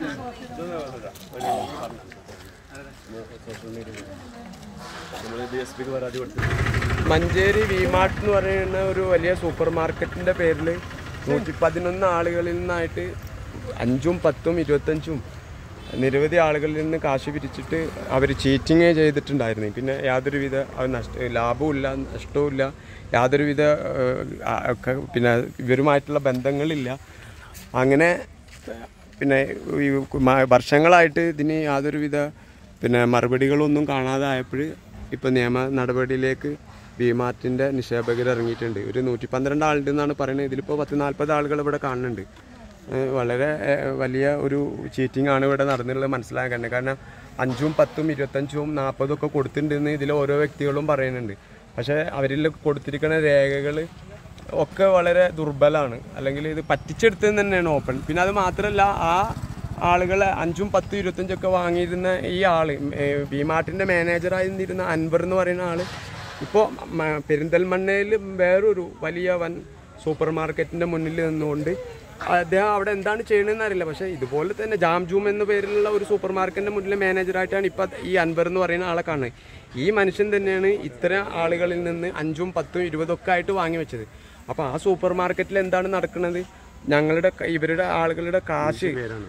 മഞ്ചേരി വിമാർട്ട് എന്ന് പറയുന്ന ഒരു വലിയ സൂപ്പർ മാർക്കറ്റിന്റെ പേരിൽ നൂറ്റി പതിനൊന്ന് ആളുകളിൽ നിന്നായിട്ട് അഞ്ചും പത്തും ഇരുപത്തഞ്ചും നിരവധി ആളുകളിൽ നിന്ന് കാശ് പിരിച്ചിട്ട് അവർ ചീറ്റിങ് ചെയ്തിട്ടുണ്ടായിരുന്നു പിന്നെ യാതൊരുവിധ അത് നഷ്ട ലാഭവുമില്ല നഷ്ടവുമില്ല യാതൊരുവിധ ഏഹ്, ആ, ഒക്കെ പിന്നെ ഇവരുമായിട്ടുള്ള ബന്ധങ്ങളില്ല അങ്ങനെ പിന്നെ ഈ മ- വർഷങ്ങളായിട്ട് ഇതിന് യാതൊരുവിധ പിന്നെ മറുപടികളൊന്നും കാണാതെ ആയപ്പോൾ ഇപ്പോൾ നിയമ നടപടിയിലേക്ക് വിമാർട്ടിൻ്റെ നിക്ഷേപകർ ഇറങ്ങിയിട്ടുണ്ട് ഒരു നൂറ്റി പന്ത്രണ്ട് ആളുണ്ട് എന്നാണ് പറയുന്നത് ഇതിലിപ്പോൾ പത്ത് നാൽപ്പത് ആളുകൾ ഇവിടെ കാണുന്നുണ്ട് ഏഹ് വളരെ ഏഹ് വലിയ ഒരു ചീറ്റിംഗ് ആണ് ഇവിടെ നടന്നിട്ടുള്ളത് മനസ്സിലാക്കാൻ കാരണം അഞ്ചും പത്തും ഇരുപത്തഞ്ചും നാൽപ്പതും ഒക്കെ കൊടുത്തിട്ടുണ്ടെന്ന് ഇതിൽ ഓരോ വ്യക്തികളും പറയുന്നുണ്ട് പക്ഷേ അവരിൽ കൊടുത്തിരിക്കുന്ന രേഖകൾ ഒക്കെ വളരെ ദുർബലമാണ് അല്ലെങ്കിൽ ഇത് പറ്റിച്ചെടുത്തത് തന്നെയാണ് ഓപ്പൺ പിന്നെ അത് മാത്രമല്ല ആ ആളുകൾ അഞ്ചും പത്തും ഇരുപത്തഞ്ചൊക്കെ വാങ്ങിയിരുന്ന ഈ ആള് വിമാർട്ടിൻ്റെ മാനേജറായിരുന്നിരുന്ന അൻവർ എന്ന് പറയുന്ന ആള് ഇപ്പോൾ പെരിന്തൽമണ്ണയിൽ വേറൊരു വലിയ വൻ സൂപ്പർ മാർക്കറ്റിൻ്റെ മുന്നിൽ നിന്നുകൊണ്ട് അദ്ദേഹം അവിടെ എന്താണ് ചെയ്യണമെന്ന് അറിയില്ല പക്ഷേ ഇതുപോലെ തന്നെ ജാം ജൂം എന്ന പേരിലുള്ള ഒരു സൂപ്പർ മാർക്കറ്റിൻ്റെ മുന്നിലെ മാനേജറായിട്ടാണ് ഇപ്പം ഈ അൻവർ എന്ന് പറയുന്ന ആളെ കാണുന്നത് ഈ മനുഷ്യൻ തന്നെയാണ് ഇത്തരം ആളുകളിൽ നിന്ന് അഞ്ചും പത്തും ഇരുപതൊക്കെ ആയിട്ട് വാങ്ങി വെച്ചത് അപ്പോൾ ആ സൂപ്പർ മാർക്കറ്റിൽ എന്താണ് നടക്കുന്നത് ഞങ്ങളുടെ ക- ഇവരുടെ ആളുകളുടെ കാശ്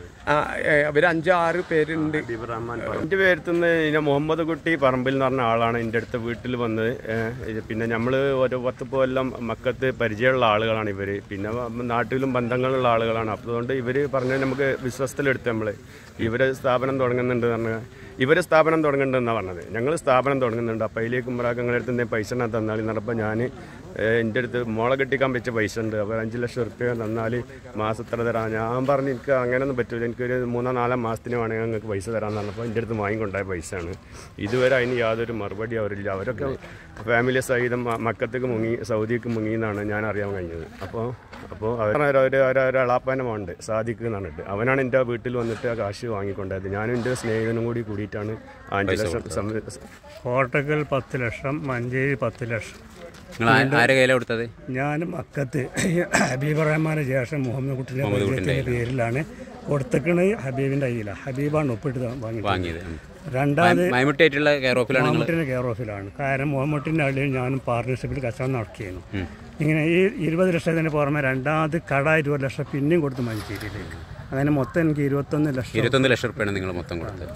ഇവർ അഞ്ച് ആറ് പേരുണ്ട് എൻ്റെ പേരുത്തുനിന്ന് ഇതിനെ മുഹമ്മദ് കുട്ടി പറമ്പിൽ എന്ന് പറഞ്ഞ ആളാണ് എൻ്റെ അടുത്ത് വീട്ടിൽ വന്നത് ഏഹ് ഇത് പിന്നെ നമ്മൾ ഒരു പത്ത് കൊല്ലം മക്കത്ത് പരിചയമുള്ള ആളുകളാണ് ഇവർ പിന്നെ വ- നാട്ടിലും ബന്ധങ്ങളുള്ള ആളുകളാണ് അപ്പോൾ അതുകൊണ്ട് ഇവർ പറഞ്ഞ നമുക്ക് വിശ്വസത്തിലെടുത്ത് നമ്മൾ ഇവർ സ്ഥാപനം തുടങ്ങുന്നുണ്ട് പറഞ്ഞാൽ ഇവർ സ്ഥാപനം തുടങ്ങുന്നുണ്ടെന്നാണ് പറഞ്ഞത് ഞങ്ങൾ സ്ഥാപനം തുടങ്ങുന്നുണ്ട് അപ്പോൾ അതിലേക്ക് ഉമ്രാക്ക് നിങ്ങളുടെ അടുത്ത് എന്തെങ്കിലും പൈസ ഞാൻ തന്നാൽ എന്നപ്പോൾ ഞാൻ എൻ്റെ അടുത്ത് മോളെ കെട്ടിക്കാൻ വെച്ച പൈസ ഉണ്ട് അപ്പോൾ അഞ്ച് ലക്ഷം റുപ്യ തന്നാൽ മാസത്ര തരാം ഞാൻ പറഞ്ഞു എനിക്ക് അങ്ങനെയൊന്നും പറ്റില്ല എനിക്കൊരു മൂന്നോ നാലോ മാസത്തിന് വേണമെങ്കിൽ നിങ്ങൾക്ക് പൈസ തരാമെന്ന് പറഞ്ഞപ്പോൾ എൻ്റെ അടുത്ത് വാങ്ങിക്കൊണ്ടായ പൈസയാണ് ഇതുവരെ അതിന് യാതൊരു മറുപടി അവരില്ല അവരൊക്കെ ഫാമിലി സഹിതം മ- മക്കത്തേക്ക് മുങ്ങി സൗദിക്ക് മുങ്ങി എന്നാണ് ഞാൻ അറിയാൻ കഴിഞ്ഞത് അപ്പോൾ അപ്പോൾ അവർ ഒരു ഒരാളാപ്പാനുമുണ്ട് സാദിക്ക് എന്ന് പറഞ്ഞിട്ട് അവനാണ് എൻ്റെ വീട്ടിൽ വന്നിട്ട് ആ കാശ് വാങ്ങിക്കൊണ്ടായത് ഞാനും എൻ്റെ സ്നേഹിതനും കൂടി കൂടിയിട്ടാണ് ആ അഞ്ച് ലക്ഷം സം- കോട്ടക്കൽ പത്ത് ലക്ഷം മഞ്ചേരി പത്ത് ലക്ഷം നിങ്ങൾ ആ- ആരെ കയ്യിലാണ് കൊടുത്തത് ഞാൻ മക്കത്ത് ഹബീബ് റഹ്മാന്റെ ജ്യേഷ്ഠൻ മുഹമ്മദ് കുട്ടിന്റെ കുടുംബത്തിന്റെ പേരിലാണ് കൊടുത്തേക്കണത് ഹബീബിന്റെ കയ്യിലാണ് ഹബീബാണ് ഒപ്പിട്ട് വാങ്ങിയത് വാങ്ങിയത് ഉം. രണ്ടാമത് മൈമുട്ടിയായിട്ടുള്ള കെയർ ഓഫിലാണ് നിങ്ങൾ മുഹമ്മട്ടിന്റെ കെയർ ഓഫിലാണ് കാരണം മുഹമ്മട്ടിന്റെ അള്ളിയിൽ ഞാനും പാർട്ണർഷിപ്പിൽ കച്ചവടം നടക്കുകയായിരുന്നു ഇങ്ങനെ ഈ ഇരുപത് ലക്ഷത്തിന് പുറമെ രണ്ടാമത് കട ഇരുപത് ലക്ഷം പിന്നെയും കൊടുത്തു മഞ്ചേരിയിലേക്ക് അങ്ങനെ മൊത്തം എനിക്ക് ഇരുപത്തൊന്ന് ലക്ഷം ഇരുപത്തൊന്ന് ലക്ഷം റുപ്യാണ് നിങ്ങൾ മൊത്തം കൊടുത്തത്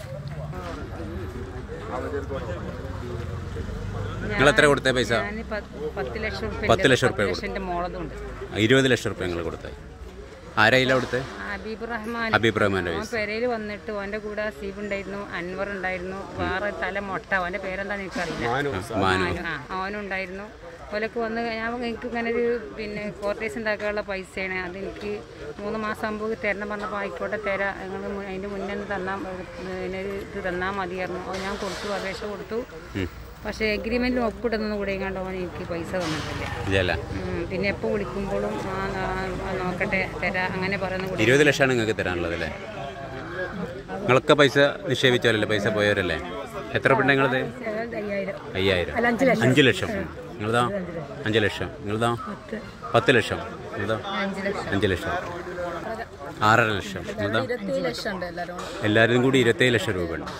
നിങ്ങൾ എത്ര കൊടുത്തേ പൈസ ഞാൻ പത്ത് ലക്ഷം റുപ്യ പത്ത് ലക്ഷം റുപ്യ പത്ത് ലക്ഷത്തിന്റെ മോളതുണ്ട് ഇരുപത് ലക്ഷം റുപ്യ നിങ്ങൾ കൊടുത്തത് ആരായില്ല കൊടുത്തത് ഹബീബ് റഹ്മാൻ ഹബീബ് റഹ്മാൻ്റെ അവൻ പൈസ പെരയിൽ വന്നിട്ട് അവന്റെ കൂടെ സീബ് ഉണ്ടായിരുന്നു അൻവർ ഉണ്ടായിരുന്നു വേറെ തല മൊട്ട അവന്റെ പേരെന്താന്ന് എനിക്കറിയില്ല മാനു ആ അവനുണ്ടായിരുന്നു ഓലൊക്കെ വന്ന് ഞാൻ എനിക്ക് ഇങ്ങനെ ഒരു പിന്നെ കോർട്ടേഴ്സ് ഉണ്ടാക്കാനുള്ള പൈസയാണ് അത് എനിക്ക് മൂന്ന് മാസം ആകുമ്പോൾ തരണം പറഞ്ഞപ്പോൾ ആയിക്കോട്ടെ തരാം നിങ്ങൾ അതിൻ്റെ മുന്നേ ഒന്ന് തന്നാൽ പിന്നെ ഒരു ഇത് തന്നാൽ മതിയായിരുന്നു അത് ഞാൻ കൊടുത്തു അപേക്ഷ കൊടുത്തു പക്ഷേ എഗ്രിമെൻറ്റിൽ ഒപ്പിടുന്നത് കൂടെ കണ്ടോ എനിക്ക് പൈസ തന്നിട്ടില്ല ഇതല്ല ഉം, പിന്നെ എപ്പോൾ വിളിക്കുമ്പോഴും ആ ആ, ആ, നോക്കട്ടെ തരാ അങ്ങനെ പറയുന്ന കൂടി ഇരുപത് ലക്ഷമാണ് നിങ്ങൾക്ക് തരാനുള്ളത് അല്ലേ നിങ്ങളൊക്കെ പൈസ നിക്ഷേപിച്ചവരല്ലേ പൈസ പോയവരല്ലേ എത്ര പെണ്ണ നിങ്ങളത് അയ്യായിരം അയ്യായിരം അഞ്ച് ലക്ഷം നിങ്ങളതാ അഞ്ച് ലക്ഷം നിങ്ങളതാ പത്ത് ലക്ഷം നിങ്ങളതാ അഞ്ച് ലക്ഷം ആറര ലക്ഷം നിങ്ങളതാ എല്ലാവരും കൂടി ഇരുപത്തേഴ് ലക്ഷം രൂപ ഉണ്ട്